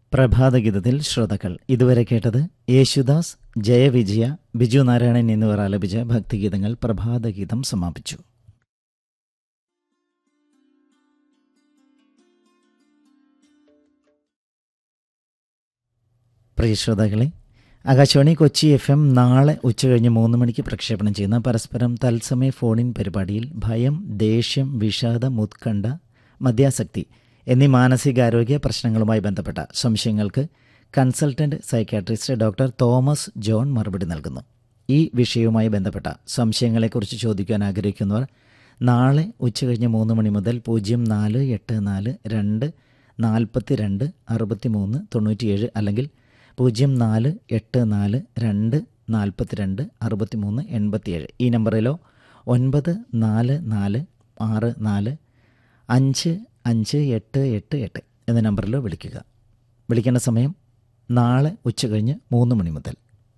പ്രഭാതഗീതത്തിൽ ശ്രോതാക്കൾ ഇതുവരെ കേട്ടത് യേശുദാസ് ജയവിജയ ബിജു നാരായണൻ എന്നിവർ ആലപിച്ച ഭക്തിഗീതങ്ങൾ പ്രഭാതഗീതം സമാപിച്ചു പ്രിയ ശ്രോതാക്കളെ ആകാശവാണി കൊച്ചി എഫ് എം നാളെ ഉച്ചകഴിഞ്ഞ് മൂന്ന് മണിക്ക് പ്രക്ഷേപണം ചെയ്യുന്ന പരസ്പരം തത്സമയ ഫോണിൻ പരിപാടിയിൽ ഭയം ദേഷ്യം വിഷാദം ഉത്കണ്ഠ മദ്യാസക്തി എന്നീ മാനസികാരോഗ്യ പ്രശ്നങ്ങളുമായി ബന്ധപ്പെട്ട സംശയങ്ങൾക്ക് consultant psychiatrist doctor Thomas John മറുപടി നൽകുന്നു ഈ വിഷയവുമായി ബന്ധപ്പെട്ട സംശയങ്ങളെക്കുറിച്ച് ചോദിക്കാൻ ആഗ്രഹിക്കുന്നവർ നാളെ ഉച്ചകഴിഞ്ഞ് മൂന്ന് മണി മുതൽ പൂജ്യം നാല് എട്ട് നാല് രണ്ട് നാൽപ്പത്തി രണ്ട് അറുപത്തി മൂന്ന് തൊണ്ണൂറ്റിയേഴ് അല്ലെങ്കിൽ പൂജ്യം നാല് എട്ട് നാല് രണ്ട് നാൽപ്പത്തി രണ്ട് അറുപത്തി മൂന്ന് എൺപത്തിയേഴ് ഈ നമ്പറിലോ ഒൻപത് നാല് നാല് ആറ് നാല് അഞ്ച് അഞ്ച് എട്ട് എട്ട് എട്ട് എന്ന നമ്പറിലോ വിളിക്കുക വിളിക്കേണ്ട സമയം നാളെ ഉച്ചകഴിഞ്ഞ് മൂന്ന് മണി മുതൽ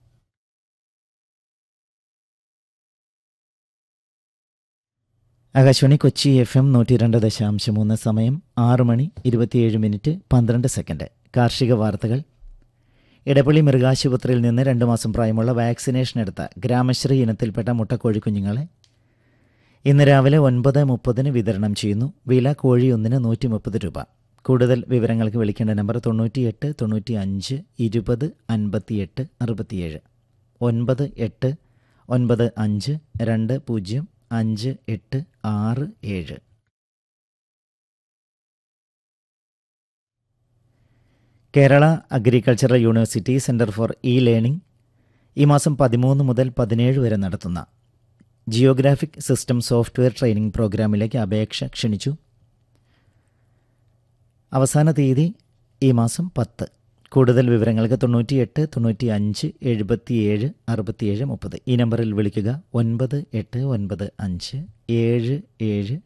ആകാശവാണി കൊച്ചി എഫ് എം നൂറ്റി രണ്ട് ദശാംശം മൂന്ന് സമയം ആറ് മണി ഇരുപത്തിയേഴ് മിനിറ്റ് പന്ത്രണ്ട് സെക്കൻഡ് കാർഷിക വാർത്തകൾ ഇടപ്പള്ളി മൃഗാശുപത്രിയിൽ നിന്ന് രണ്ട് മാസം പ്രായമുള്ള വാക്സിനേഷൻ എടുത്ത ഗ്രാമശ്രീ ഇനത്തിൽപ്പെട്ട മുട്ടക്കോഴി കുഞ്ഞുങ്ങളെ ഇന്ന് രാവിലെ ഒൻപത് മുപ്പതിന് വിതരണം ചെയ്യുന്നു വില കോഴി ഒന്നിന് നൂറ്റി മുപ്പത് രൂപ കൂടുതൽ വിവരങ്ങൾക്ക് വിളിക്കേണ്ട നമ്പർ തൊണ്ണൂറ്റിയെട്ട് തൊണ്ണൂറ്റി അഞ്ച് ഇരുപത് അൻപത്തിയെട്ട് അറുപത്തിയേഴ് ഒൻപത് എട്ട് ഒൻപത് അഞ്ച് രണ്ട് പൂജ്യം അഞ്ച് എട്ട് ആറ് ഏഴ് Kerala agricultural university centre for E learning ഈ മാസം പതിമൂന്ന് മുതൽ പതിനേഴ് വരെ നടത്തുന്ന ജിയോഗ്രാഫിക് സിസ്റ്റം സോഫ്റ്റ്വെയർ ട്രെയിനിംഗ് പ്രോഗ്രാമിലേക്ക് അപേക്ഷ ക്ഷണിച്ചു അവസാന തീയതി ഈ മാസം പത്ത് കൂടുതൽ വിവരങ്ങൾക്ക് തൊണ്ണൂറ്റിയെട്ട് തൊണ്ണൂറ്റി അഞ്ച് എഴുപത്തിയേഴ് അറുപത്തിയേഴ് മുപ്പത് ഈ നമ്പറിൽ വിളിക്കുക ഒൻപത് എട്ട് ഒൻപത് അഞ്ച് ഏഴ് ഏഴ്